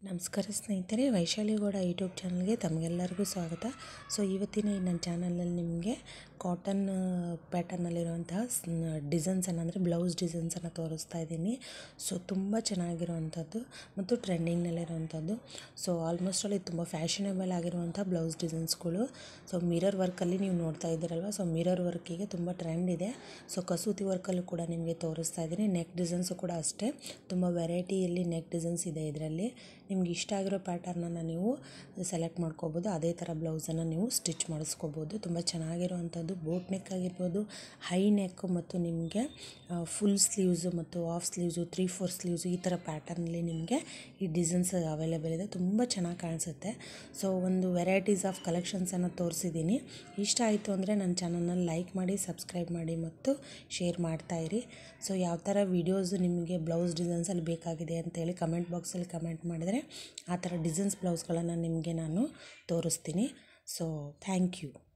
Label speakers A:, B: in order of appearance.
A: ನಮಸ್ಕಾರ ಸ್ನೇಹಿತರೆ ವೈಶಾಲಿಗೌಡ ಯೂಟ್ಯೂಬ್ ಚಾನಲ್ಗೆ ತಮಗೆಲ್ಲರಿಗೂ ಸ್ವಾಗತ ಸೊ ಇವತ್ತಿನ ಈ ನನ್ನ ಚಾನಲಲ್ಲಿ ನಿಮಗೆ ಕಾಟನ್ ಪ್ಯಾಟರ್ನಲ್ಲಿರುವಂತಹ ಡಿಸೈನ್ಸನ್ನು ಅಂದರೆ ಬ್ಲೌಸ್ ಡಿಸೈನ್ಸನ್ನು ತೋರಿಸ್ತಾ ಇದ್ದೀನಿ ಸೊ ತುಂಬ ಚೆನ್ನಾಗಿರುವಂಥದ್ದು ಮತ್ತು ಟ್ರೆಂಡಿಂಗ್ನಲ್ಲಿರುವಂಥದ್ದು ಸೊ ಆಲ್ಮೋಸ್ಟ್ ಅಲ್ಲಿ ತುಂಬ ಫ್ಯಾಷನೇಬಲ್ ಆಗಿರುವಂಥ ಬ್ಲೌಸ್ ಡಿಸೈನ್ಸ್ಗಳು ಸೊ ಮಿರರ್ ವರ್ಕಲ್ಲಿ ನೀವು ನೋಡ್ತಾ ಇದ್ದೀರಲ್ವ ಸೊ ಮಿರರ್ ವರ್ಕಿಗೆ ತುಂಬ ಟ್ರೆಂಡ್ ಇದೆ ಸೊ ಕಸೂತಿ ವರ್ಕಲ್ಲೂ ಕೂಡ ನಿಮಗೆ ತೋರಿಸ್ತಾ ಇದ್ದೀನಿ ನೆಕ್ ಡಿಸೈನ್ಸು ಕೂಡ ಅಷ್ಟೇ ತುಂಬ ವೆರೈಟಿಯಲ್ಲಿ ನೆಕ್ ಡಿಸೈನ್ಸ್ ಇದೆ ಇದರಲ್ಲಿ ನಿಮ್ಗೆ ಇಷ್ಟ ಆಗಿರೋ ಪ್ಯಾಟರ್ನನ್ನು ನೀವು ಸೆಲೆಕ್ಟ್ ಮಾಡ್ಕೋಬೋದು ಅದೇ ಥರ ಬ್ಲೌಸನ್ನು ನೀವು ಸ್ಟಿಚ್ ಮಾಡಿಸ್ಕೋಬೋದು ತುಂಬ ಚೆನ್ನಾಗಿರುವಂಥದ್ದು ಬೋಟ್ ನೆಕ್ ಆಗಿರ್ಬೋದು ಹೈ ನೆಕ್ ಮತ್ತು ನಿಮಗೆ ಫುಲ್ ಸ್ಲೀವ್ಸು ಮತ್ತು half sleeves three four sleeves ಈ ಥರ ಪ್ಯಾಟರ್ನಲ್ಲಿ ನಿಮಗೆ ಈ ಡಿಸೈನ್ಸ್ ಅವೈಲೇಬಲ್ ಇದೆ ತುಂಬ ಚೆನ್ನಾಗಿ ಕಾಣಿಸುತ್ತೆ ಸೊ ಒಂದು ವೆರೈಟೀಸ್ ಆಫ್ ಕಲೆಕ್ಷನ್ಸನ್ನು ತೋರಿಸಿದ್ದೀನಿ ಇಷ್ಟ ಆಯಿತು ಅಂದರೆ ನನ್ನ ಚಾನಲ್ನ ಲೈಕ್ ಮಾಡಿ ಸಬ್ಸ್ಕ್ರೈಬ್ ಮಾಡಿ ಮತ್ತು ಶೇರ್ ಮಾಡ್ತಾಯಿರಿ ಸೊ ಯಾವ ಥರ ವೀಡಿಯೋಸು ನಿಮಗೆ ಬ್ಲೌಸ್ ಡಿಸೈನ್ಸಲ್ಲಿ ಬೇಕಾಗಿದೆ ಅಂತೇಳಿ ಕಮೆಂಟ್ ಬಾಕ್ಸಲ್ಲಿ ಕಮೆಂಟ್ ಮಾಡಿದರೆ ಆ ಥರ ಡಿಸೈನ್ಸ್ ಬ್ಲೌಸ್ಗಳನ್ನು ನಿಮಗೆ ನಾನು ತೋರಿಸ್ತೀನಿ ಸೊ ಥ್ಯಾಂಕ್ ಯು